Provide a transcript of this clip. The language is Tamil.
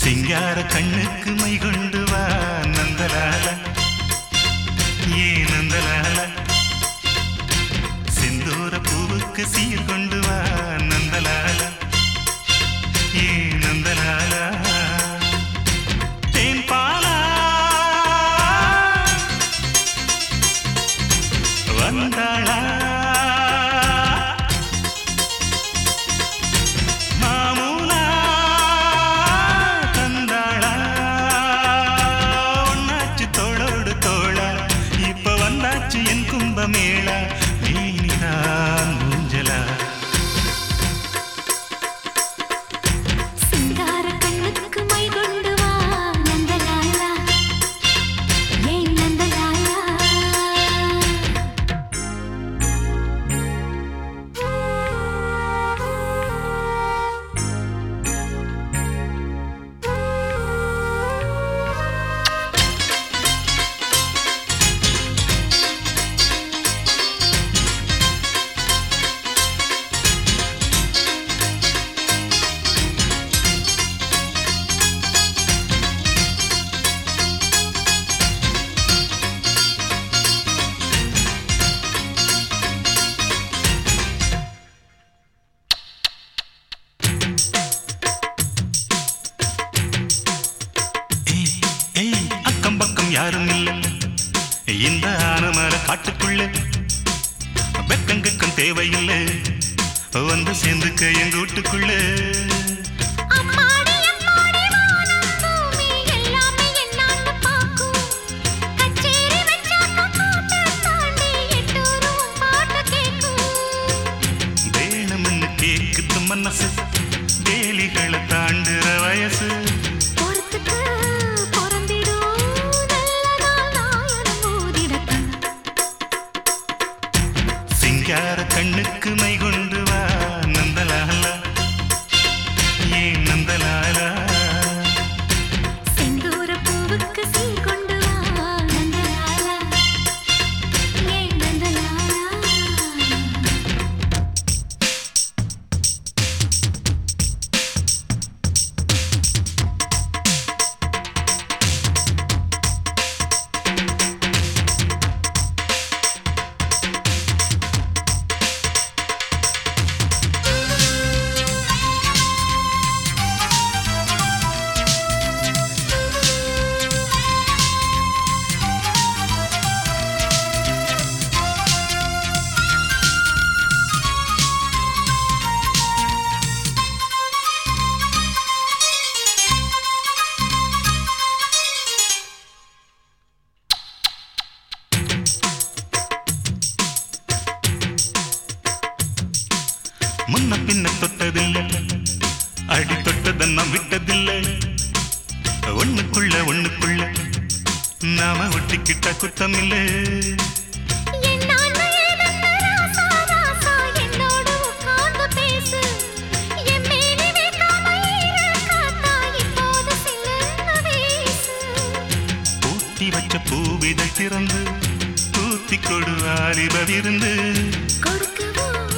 சிங்கார கண்ணுக்கு மை கொண்டு வா நந்தலால ஏ நந்தலால செந்தூர பூவுக்கு சீர் கொண்டு வா நந்தலால ஏ நந்தலாலா தேன் பாலா வந்தாளா மாமூலா தந்தாளா ஒன்னாச்சு தோளோடு தோளா இப்ப வந்தாச்சு என் கும்பமேளா நீனிதான் மூஞ்சலா சிங்கார கண்ணுக்கு மை கொண்டு வா நந்தலாலா ஏன் நந்தலாலா ஏய், ஏய், அக்கம் பக்கம் யாரும் இல்ல இந்த ஆனமர காட்டுக்குள்ள வெக்கங்கக்கம் தேவையில்லை வந்து சேர்ந்துக்க எங்க வீட்டுக்குள்ள அம்மாடி அம்மாடி வானம் பூமி எல்லாமே என்னான்னு பாக்கும் கச்சேரி வச்சாக்க கூட்ட தாண்டி எட்டூரும் பாட்டு கேக்கும் வேணும்னு கேக்குது மனசு வேலிகளை தாண்டுற வயசு பொறுத்துக்கு பொறந்திடும் நல்ல நாள் நாயனம் ஊதிடட்டும் சிங்கார கண்ணுக்கு மை கொண்டு வா நந்தலாலா ஏன் நந்தலாலா செந்தூர பூவுக்கு சீர் கொண்டு வா நந்தலாலா ஏன் நந்தலாலா முன்ன பின்ன தொட்டதில்லை அடி தொட்டதன்னம் விட்டதில்லை ஒண்ணுக்குள்ள ஒண்ணுக்குள்ள நாம ஒட்டிக்கிட்ட குத்தமில்லை என்னான்னு ஏதன்னு ராசா ராசா என்னோடு உட்கார்ந்து பேசு என் மேனி வைக்காம ஈர காத்தா இப்போது சில்லுன்னு வீசு பூட்டி வச்ச பூவிதை திறந்து தூத்தி கொடு வாலிப விருந்து கொடுக்கவோ